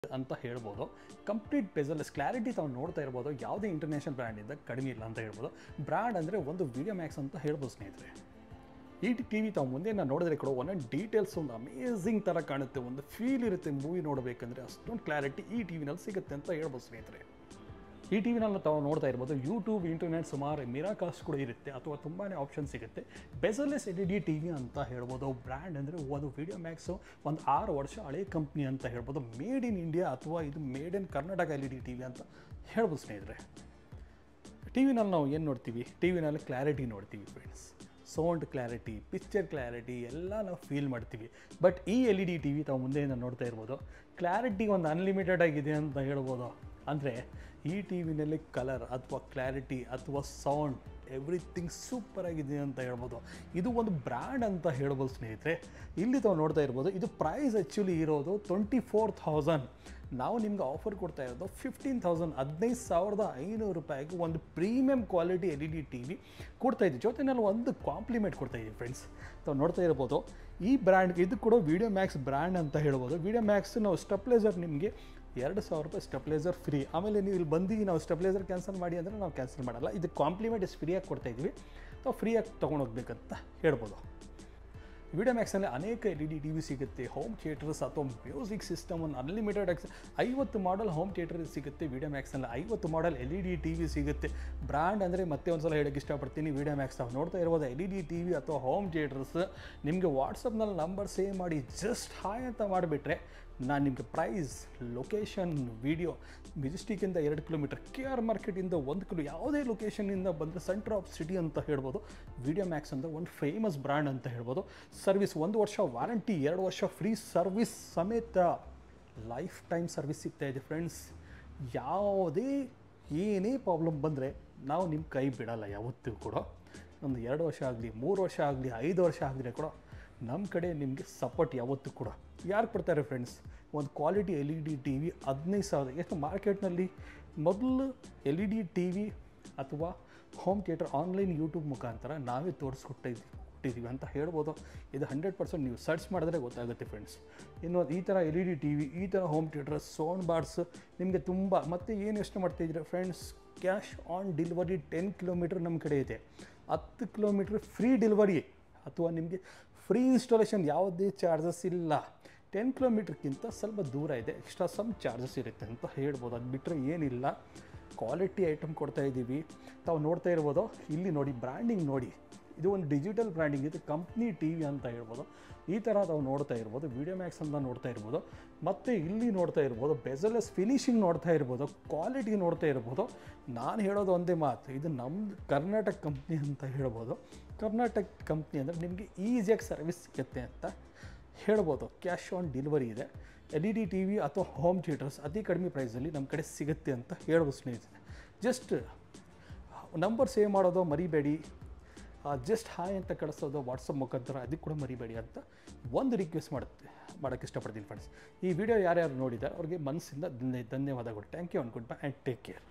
ಅಂತ ಹೇಳ್ಬೋದು complete ಬೆಸಲ್ಲೆಸ್ clarity ತಾವು ನೋಡ್ತಾ ಇರ್ಬೋದು ಯಾವುದೇ ಇಂಟರ್ನ್ಯಾಷನಲ್ ಬ್ರ್ಯಾಂಡಿಂದ ಕಡಿಮೆ ಇಲ್ಲ ಅಂತ ಹೇಳ್ಬೋದು ಬ್ರ್ಯಾಂಡ್ ಅಂದರೆ ಒಂದು ವಿಡಿಯೋ ಮ್ಯಾಕ್ಸ್ ಅಂತ ಹೇಳ್ಬೋದು ಸ್ನೇಹಿತರೆ ಈ ಟಿ ವಿ ತಾವು ಮುಂದೆ ನಾನು ನೋಡಿದ್ರೆ ಕೂಡ ಒಂದೊಂದು ಡೀಟೇಲ್ಸ್ ಒಂದು ಅಮೇಝಿಂಗ್ ಥರ ಕಾಣುತ್ತೆ ಒಂದು ಫೀಲ್ ಇರುತ್ತೆ ಮೂವಿ ನೋಡಬೇಕಂದ್ರೆ ಅಷ್ಟೊಂದು ಕ್ಲಾರಿಟಿ ಈ ಟಿ ವಿನಲ್ಲಿ ಸಿಗುತ್ತೆ ಅಂತ ಹೇಳ್ಬೋದು ಸ್ನೇಹಿತರೆ ಈ ಟಿ ವಿನಲ್ಲಿ ತಾವು ನೋಡ್ತಾ ಇರ್ಬೋದು ಯೂಟ್ಯೂಬ್ ಇಂಟರ್ನೆಟ್ ಸುಮಾರು ಮಿರಾಕಾಸ್ಟ್ ಕೂಡ ಇರುತ್ತೆ ಅಥವಾ ತುಂಬಾ ಆಪ್ಷನ್ ಸಿಗುತ್ತೆ bezelless L E D T V ಅಂತ ಹೇಳ್ಬೋದು ಬ್ರ್ಯಾಂಡ್ ಅಂದರೆ ಒಂದು ವಿಡಿಯೋ ಮ್ಯಾಕ್ಸು ಒಂದು ಆರು ವರ್ಷ ಹಳೆ ಕಂಪ್ನಿ ಅಂತ ಹೇಳ್ಬೋದು ಮೇಡ್ ಇನ್ ಇಂಡಿಯಾ ಅಥವಾ ಇದು made in Karnataka L E D T V ಅಂತ ಹೇಳ್ಬೋದು ಸ್ನೇಹಿತರೆ ಟಿ ವಿನಲ್ಲಿ ನಾವು ಏನು ನೋಡ್ತೀವಿ ಟಿ ವಿನಲ್ಲಿ ಕ್ಲಾರಿಟಿ ನೋಡ್ತೀವಿ friends sound clarity picture clarity ಎಲ್ಲ ನಾವು ಫೀಲ್ ಮಾಡ್ತೀವಿ ಬಟ್ ಈ L E D T V ತಾವು ಮುಂದೆಯಿಂದ ನೋಡ್ತಾ ಇರ್ಬೋದು ಕ್ಲಾರಿಟಿ ಒಂದು ಅನ್ಲಿಮಿಟೆಡ್ ಆಗಿದೆ ಅಂತ ಹೇಳ್ಬೋದು ಅಂದರೆ ಈ ಟಿ ವಿನಲ್ಲಿ ಕಲರ್ ಅಥವಾ ಕ್ಲಾರಿಟಿ ಅಥವಾ ಸೌಂಡ್ ಎವ್ರಿಥಿಂಗ್ ಸೂಪರ್ ಆಗಿದೆ ಅಂತ ಹೇಳ್ಬೋದು ಇದು ಒಂದು ಬ್ರ್ಯಾಂಡ್ ಅಂತ ಹೇಳ್ಬೋದು ಸ್ನೇಹಿತರೆ ಇಲ್ಲಿ ತಾವು ನೋಡ್ತಾ ಇರ್ಬೋದು ಇದು ಪ್ರೈಸ್ ಆ್ಯಕ್ಚುಲಿ ಇರೋದು ಟ್ವೆಂಟಿ ಫೋರ್ ಥೌಸಂಡ್ ನಾವು ನಿಮ್ಗೆ ಆಫರ್ ಕೊಡ್ತಾ ಇರೋದು ಫಿಫ್ಟೀನ್ ತೌಸಂಡ್ ಹದಿನೈದು ಸಾವಿರದ ಐನೂರು ರೂಪಾಯಿಗೆ ಒಂದು premium quality L E D T V ಕೊಡ್ತಾ ಇದ್ದೀವಿ ಜೊತೆನಲ್ಲಿ ಒಂದು ಕಾಂಪ್ಲಿಮೆಂಟ್ ಕೊಡ್ತಾ ಇದ್ದೀವಿ ಫ್ರೆಂಡ್ಸ್ ತಾವು ನೋಡ್ತಾ ಇರ್ಬೋದು ಈ ಬ್ರ್ಯಾಂಡ್ ಇದು ಕೂಡ ವಿಡಿಯೋ ಮ್ಯಾಕ್ಸ್ ಬ್ರ್ಯಾಂಡ್ ಅಂತ ಹೇಳ್ಬೋದು ವಿಡಿಯೋ ಮ್ಯಾಕ್ಸ್ ನಾವು ಸ್ಟೆಪ್ಲೈಸರ್ ನಿಮಗೆ ಎರಡು ಸಾವಿರ ರೂಪಾಯಿ ಸ್ಟೆಪ್ಲೈಸರ್ ಫ್ರೀ ಆಮೇಲೆ ನೀವು ಇಲ್ಲಿ ಬಂದು ನಾವು ಸ್ಟೆಪ್ಲೈಸರ್ ಕ್ಯಾನ್ಸಲ್ ಮಾಡಿ ಅಂದರೆ ನಾವು ಕ್ಯಾನ್ಸಲ್ ಮಾಡಲ್ಲ ಇದು ಕಾಂಪ್ಲಿಮೆಂಟ್ ಇಸ್ ಫ್ರೀಯಾಗಿ ಕೊಡ್ತಾ ಇದ್ವಿ ನಾವು ಫ್ರೀಯಾಗಿ ತೊಗೊಂಡೋಗ್ಬೇಕಂತ ಹೇಳ್ಬೋದು ವಿಡಿಯೋ ಮ್ಯಾಕ್ಸಲ್ಲಿ ಅನೇಕ L E D T V ಸಿಗುತ್ತೆ ಹೋಮ್ ಥಿಯೇಟರ್ಸ್ ಅಥವಾ ಮ್ಯೂಸಿಕ್ ಸಿಸ್ಟಮ್ ಒಂದು ಅನ್ಲಿಮಿಟೆಡ್ ಆಕ್ಸ್ ಐವತ್ತು ಮಾಡಲ್ ಹೋಮ್ ಥಿಯೇಟರ್ ಸಿಗುತ್ತೆ ವಿಡಿಯೋ ಮ್ಯಾಕ್ಸ್ನಲ್ಲಿ ಐವತ್ತು model L E D T V ಸಿಗುತ್ತೆ ಬ್ರ್ಯಾಂಡ್ ಅಂದರೆ ಮತ್ತೆ ಒಂದು ಸಲ ಹೇಳೋಕ್ಕೆ ಇಷ್ಟಪಡ್ತೀನಿ ವಿಡಿಯೋ ಮ್ಯಾಕ್ಸ್ ನಾವು ನೋಡ್ತಾ ಇರ್ಬೋದು L E D T V ಅಥವಾ ಹೋಮ್ ಥಿಯೇಟರ್ಸ್ ನಿಮಗೆ ವಾಟ್ಸಪ್ನಲ್ಲಿ ನಂಬರ್ ಸೇವ್ ಮಾಡಿ ಜಸ್ಟ್ ಹಾಯ್ ಅಂತ ಮಾಡಿಬಿಟ್ರೆ ನಾನು ನಿಮಗೆ ಪ್ರೈಸ್ ಲೊಕೇಶನ್ ವಿಡಿಯೋ ಮೆಜೆಸ್ಟಿಕ್ಕಿಂದ ಎರಡು ಕಿಲೋಮೀಟರ್ ಕೆ ಆರ್ ಮಾರ್ಕೆಟಿಂದ ಒಂದು ಕಿಲೋ ಯಾವುದೇ ಲೊಕೇಶನ್ನಿಂದ ಬಂದರೆ ಸೆಂಟರ್ ಆಫ್ ಸಿಟಿ ಅಂತ ಹೇಳ್ಬೋದು ವಿಡಿಯೋ ಮ್ಯಾಕ್ಸ್ ಅಂತ ಒಂದು ಫೇಮಸ್ ಬ್ರ್ಯಾಂಡ್ ಅಂತ ಹೇಳ್ಬೋದು ಸರ್ವಿಸ್ ಒಂದು ವರ್ಷ ವಾರಂಟಿ ಎರಡು ವರ್ಷ ಫ್ರೀ ಸರ್ವಿಸ್ ಸಮೇತ ಲೈಫ್ ಟೈಮ್ ಸರ್ವಿಸ್ ಸಿಗ್ತಾ ಇದೆ ಫ್ರೆಂಡ್ಸ್ ಯಾವುದೇ ಏನೇ ಪ್ರಾಬ್ಲಮ್ ಬಂದರೆ ನಾವು ನಿಮ್ಮ ಕೈ ಬಿಡಲ್ಲ ಯಾವತ್ತೂ ಕೂಡ ಒಂದು ಎರಡು ವರ್ಷ ಆಗಲಿ ಮೂರು ವರ್ಷ ಆಗಲಿ ಐದು ವರ್ಷ ಆಗಲಿ ಕೂಡ ನಮ್ಮ ಕಡೆ ನಿಮಗೆ ಸಪೋರ್ಟ್ ಯಾವತ್ತೂ ಕೂಡ ಯಾರು ಕೊಡ್ತಾರೆ ಫ್ರೆಂಡ್ಸ್ ಒಂದು quality L E D T V ಹದಿನೈದು ಸಾವಿರ ಎಷ್ಟು ಮಾರ್ಕೆಟ್ನಲ್ಲಿ ಮೊದಲು L E D T V ಅಥವಾ ಹೋಮ್ ಥಿಯೇಟರ್ ಆನ್ಲೈನ್ ಯೂಟ್ಯೂಬ್ ಮುಖಾಂತರ ನಾವೇ ತೋರಿಸ್ಕೊಟ್ಟಿದ್ವಿ ಕೊಟ್ಟಿದ್ದೀವಿ ಅಂತ ಹೇಳ್ಬೋದು ಇದು ಹಂಡ್ರೆಡ್ ಪರ್ಸೆಂಟ್ ನೀವು ಸರ್ಚ್ ಮಾಡಿದ್ರೆ ಗೊತ್ತಾಗುತ್ತೆ ಫ್ರೆಂಡ್ಸ್ ಇನ್ನು ಈ ಥರ L E D T V ಈ ಥರ ಹೋಮ್ ಥಿಯೇಟರ್ ಸೌಂಡ್ ಬಾರ್ಸ್ ನಿಮಗೆ ತುಂಬ ಮತ್ತೆ ಏನು ಯೋಚನೆ ಮಾಡ್ತಾಯಿದ್ರೆ friends cash on delivery ten kilometre ನಮ್ಮ ಕಡೆ ಇದೆ ಹತ್ತು ಕಿಲೋಮೀಟ್ರ್ ಫ್ರೀ ಡೆಲಿವರಿ ಅಥವಾ ನಿಮಗೆ ಫ್ರೀ ಇನ್ಸ್ಟಾಲೇಷನ್ ಯಾವುದೇ ಚಾರ್ಜಸ್ ಇಲ್ಲ ಟೆನ್ ಕಿಲೋಮೀಟ್ರ್ಗಿಂತ ಸ್ವಲ್ಪ ದೂರ ಇದೆ ಎಕ್ಸ್ಟ್ರಾ ಸಮ್ ಚಾರ್ಜಸ್ ಇರುತ್ತೆ ಅಂತ ಹೇಳ್ಬೋದು ಅದು ಬಿಟ್ಟರೆ ಏನಿಲ್ಲ ಕ್ವಾಲಿಟಿ ಐಟಮ್ ಕೊಡ್ತಾ ಇದ್ದೀವಿ ತಾವು ನೋಡ್ತಾ ಇರ್ಬೋದು ಇಲ್ಲಿ ನೋಡಿ ಬ್ರ್ಯಾಂಡಿಂಗ್ ನೋಡಿ ಇದು ಒಂದು ಡಿಜಿಟಲ್ ಬ್ರ್ಯಾಂಡಿಂಗ್ ಇದು ಕಂಪ್ನಿ ಟಿ ವಿ ಅಂತ ಹೇಳ್ಬೋದು ಈ ಥರ ತಾವು ನೋಡ್ತಾ ಇರ್ಬೋದು ವಿಡಿಯೋ ಮ್ಯಾಕ್ಸ್ ಅಂತ ನೋಡ್ತಾ ಇರ್ಬೋದು ಮತ್ತು ಇಲ್ಲಿ ನೋಡ್ತಾ ಇರ್ಬೋದು ಬೆಸಲೆಸ್ ಫಿನಿಶಿಂಗ್ ನೋಡ್ತಾ ಇರ್ಬೋದು ಕ್ವಾಲಿಟಿ ನೋಡ್ತಾ ಇರ್ಬೋದು ನಾನು ಹೇಳೋದು ಒಂದೇ ಮಾತು ಇದು ನಮ್ಮದು ಕರ್ನಾಟಕ ಕಂಪ್ನಿ ಅಂತ ಹೇಳ್ಬೋದು ಕರ್ನಾಟಕ ಕಂಪ್ನಿ ಅಂದರೆ ನಿಮಗೆ ಈಸಿಯಾಗಿ ಸರ್ವಿಸ್ ಸಿಗುತ್ತೆ ಅಂತ ಹೇಳ್ಬೋದು ಕ್ಯಾಶ್ ಆನ್ ಡೆಲಿವರಿ ಇದೆ L E D T V ಅಥವಾ ಹೋಮ್ ಥಿಯೇಟರ್ಸ್ ಅತಿ ಕಡಿಮೆ ಪ್ರೈಸಲ್ಲಿ ನಮ್ಮ ಕಡೆ ಸಿಗುತ್ತೆ ಅಂತ ಹೇಳ್ಬೋದು ಸ್ನೇಹಿತರೆ ಜಸ್ಟ್ ನಂಬರ್ ಸೇವ್ ಮಾಡೋದು ಮರಿಬೇಡಿ ಜಸ್ಟ್ ಹಾಯ್ ಅಂತ ಕಳಿಸೋದು ವಾಟ್ಸಪ್ ಮುಖಾಂತರ ಅದಕ್ಕೆ ಕೂಡ ಮರಿಬೇಡಿ ಅಂತ ಒಂದು ರಿಕ್ವೆಸ್ಟ್ ಮಾಡುತ್ತೆ ಮಾಡೋಕ್ಕೆ ಇಷ್ಟಪಡ್ತೀನಿ ಫ್ರೆಂಡ್ಸ್ ಈ ವಿಡಿಯೋ ಯಾರ್ಯಾರು ನೋಡಿದ್ದಾರೆ ಅವ್ರಿಗೆ ಮನಸ್ಸಿಂದ ಧನ್ಯ ಧನ್ಯವಾದಗಳು ಥ್ಯಾಂಕ್ ಯು ಅನ್ಕೊಂಡು ಆ್ಯಂಡ್ ಟೇಕ್ ಕೇರ್